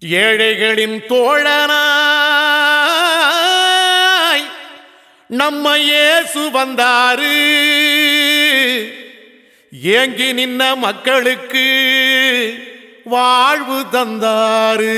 ஏழைகளின் தோழனாய் நம்ம இயேசு வந்தாரு ஏங்கி நின்ன மக்களுக்கு வாழ்வு தந்தாரு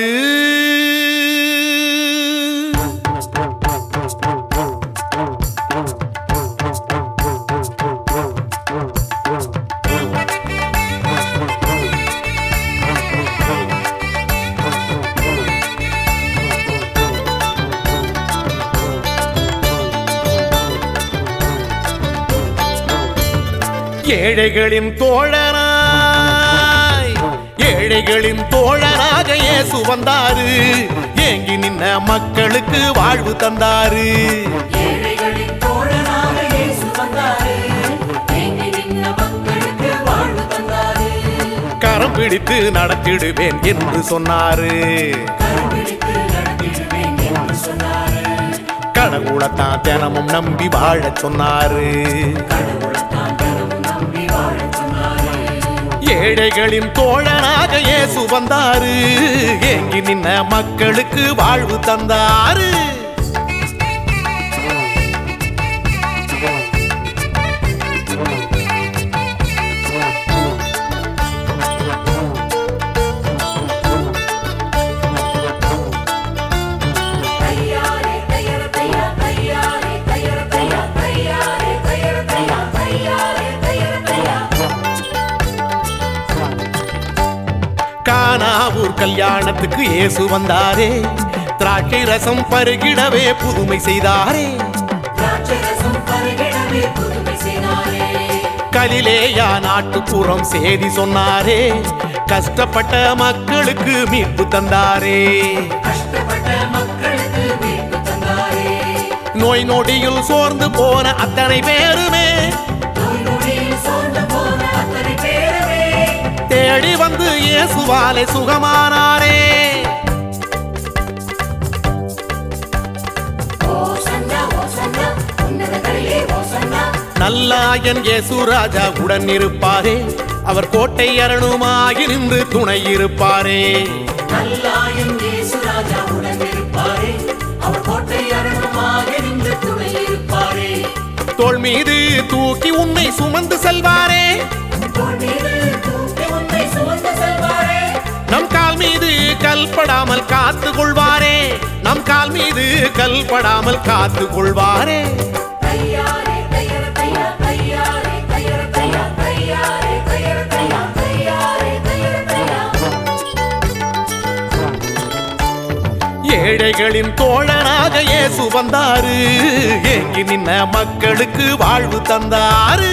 ஏழைகளின் தோழனாய் ஏழைகளின் தோழனாக இயேசு வந்தாரு ஏங்கி நின்ன மக்களுக்கு வாழ்வு தந்தாரு ஏழைகளின் தோழனாக இயேசு வந்தாரு. ஏங்கி நின்ன மக்களுக்கு வாழ்வு தந்தாரு. கரம் பிடித்து நடத்திடுவேன் என்று சொன்னாரு கருப்பிடித்து நடத்திடுவேன் என்று சொன்னாரு. கடவுளைத்தான் தினமும் நம்பி வாழச் சொன்னாரு கடவுளைத்தான் தினமும் நம்பி வாழச் சொன்னாரு. ஏழைகளின் தோழனாக இயேசு வந்தாரு ஏங்கி நின்ன மக்களுக்கு வாழ்வு தந்தாரு தையாரே, தையர, தையா, தையாரே, தையர, தையா, தையாரே, தையர, தையா, தையாரே, தையர, தையா. கானாவூர் கல்யாணத்துக்கு இயேசு வந்தாரே திராட்சை ரசம் பருகிடவே புதுமை செய்தாரே திராட்சரசம் பருகிடவே புதுமை செய்தாரே. கலிலேயா நாட்டுப்புறம் செய்தி சொன்னாரே கஷ்டப்பட்ட மக்களுக்கு மீட்பு தந்தாரே கஷ்டப்பட்ட மக்களுக்கு மீட்பு தந்தாரே நோய் நொடியில் சோர்ந்து போன அத்தனை பேருமே நோய் நொடியில் சோர்ந்து போன அத்தனை பேருமே தேடி வந்து இயேசுவாலே சுகமானாரே ஓசன்னா ஓசன்னா உன்னதங்களிலே ஓசன்னா நல்லாயன் இயேசு ராஜா உடன் இருப்பாரே அவர் கோட்டை அரணுமாகி நின்று துணை இருப்பாரே நல்லாயன் இயேசு ராஜா உடன் இருப்பாரே அவர் கோட்டை அரணமாக நின்று துணை இருப்பாரே தோள் மீது தூக்கி உன்னை சுமந்து செல்வாரே தோள் மீது தூக்கி உன்னை சுமந்து செல்வாரே நம் கால் மீது கல்படாமல் காத்து கொள்வாரே நம் கால் மீது கல்படாமல் காத்து கொள்வாரே தையாரே தையர தையா தையாரே தையர தையா தையாரே தையர தையா தையாரே தையர தையா ஏழைகளின் தோழனாக இயேசு வந்தாரு ஏங்கி நின்ன மக்களுக்கு வாழ்வு தந்தாரு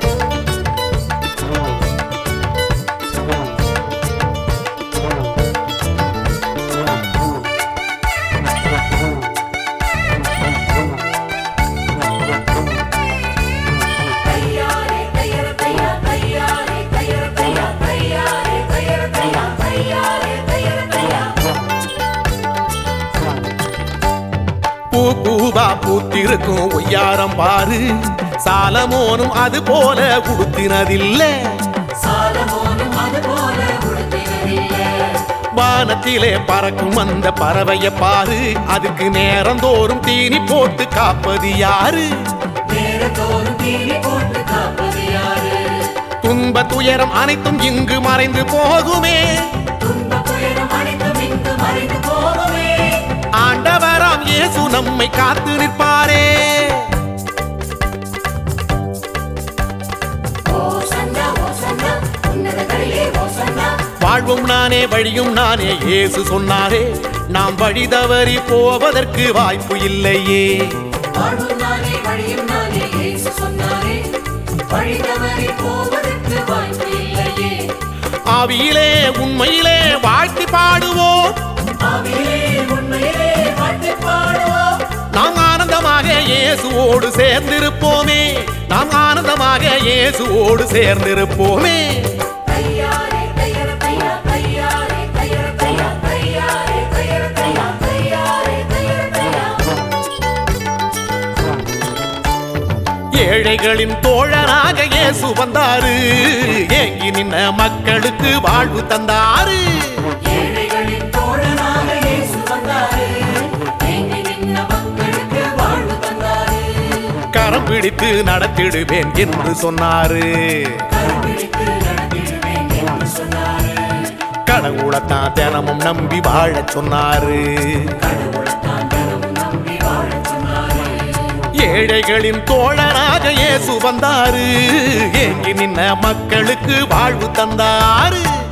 தையாரே தையர தையா தையாரே தையர தையா தையாரே தையர தையா தையாரே தையர தையா பூ பூவா பூத்திருக்கும் ஒய்யாரம் பாரு சாலமோனும் அது போல உடுத்தினதில்லை சாலமோனும் அதுபோல உடுத்தினதில்லை. வானத்திலே பறக்கும் அந்த பறவைய பாரு அதுக்கு நேரந்தோறும் தீனி போட்டு காப்பது யாரு நேரத்தோறும் தீனி போட்டு காப்பது யாரு? துன்ப துயரம் அனைத்தும் இங்கு மறைந்து போகுமே துன்ப துயரம் அனைத்தும் இங்கு மறைந்து போகுமே. ஆண்டவராம் இயேசு நம்மை காத்து நிற்பாரே ஓசன்னா, ஓசன்னா, உன்னதங்களிலே ஓசன்னா. வாழ்வும் நானே வழியும் நானே இயேசு சொன்னாரே நாம் வழி தவறி போவதற்கு வாய்ப்பு இல்லையே வாழ்வும் நானே, வழியும் நானே, இயேசு சொன்னாரே. வழி தவறி போவதற்கு வாய்ப்பு இல்லையே. ஆவியிலே உண்மையிலே வாழ்த்தி பாடுவோம் ஆவியிலே, உண்மையிலே வாழ்த்திப் பாடுவோம். நாம் ஆனந்தமாக இயேசுவோடு சேர்ந்திருப்போமே நாம் ஆனந்தமாக இயேசுவோடு சேர்ந்திருப்போமே தையாரே, தையர தையா, தையாரே, தையர தையா, தையாரே, தையர தையா, தையாரே, தையர தையா. ஏழைகளின் தோழனாக இயேசு வந்தாரு ஏங்கி நின்ன மக்களுக்கு வாழ்வு தந்தாரு ஏழைகளின் தோழனாக பிடித்து நடத்திடுவேன் என்று சொன்னாரு கருப்பிடித்து நடத்திடுவேன் என்று சொன்னாரு கடவுளைத்தான் தினமும் நம்பி வாழச் சொன்னாரு கடவுளைத்தான் தினமும் நம்பி வாழச் சொன்னாரு ஏழைகளின் தோழராக இயேசு வந்தாரு ஏங்கி நின்ன மக்களுக்கு வாழ்வு தந்தாரு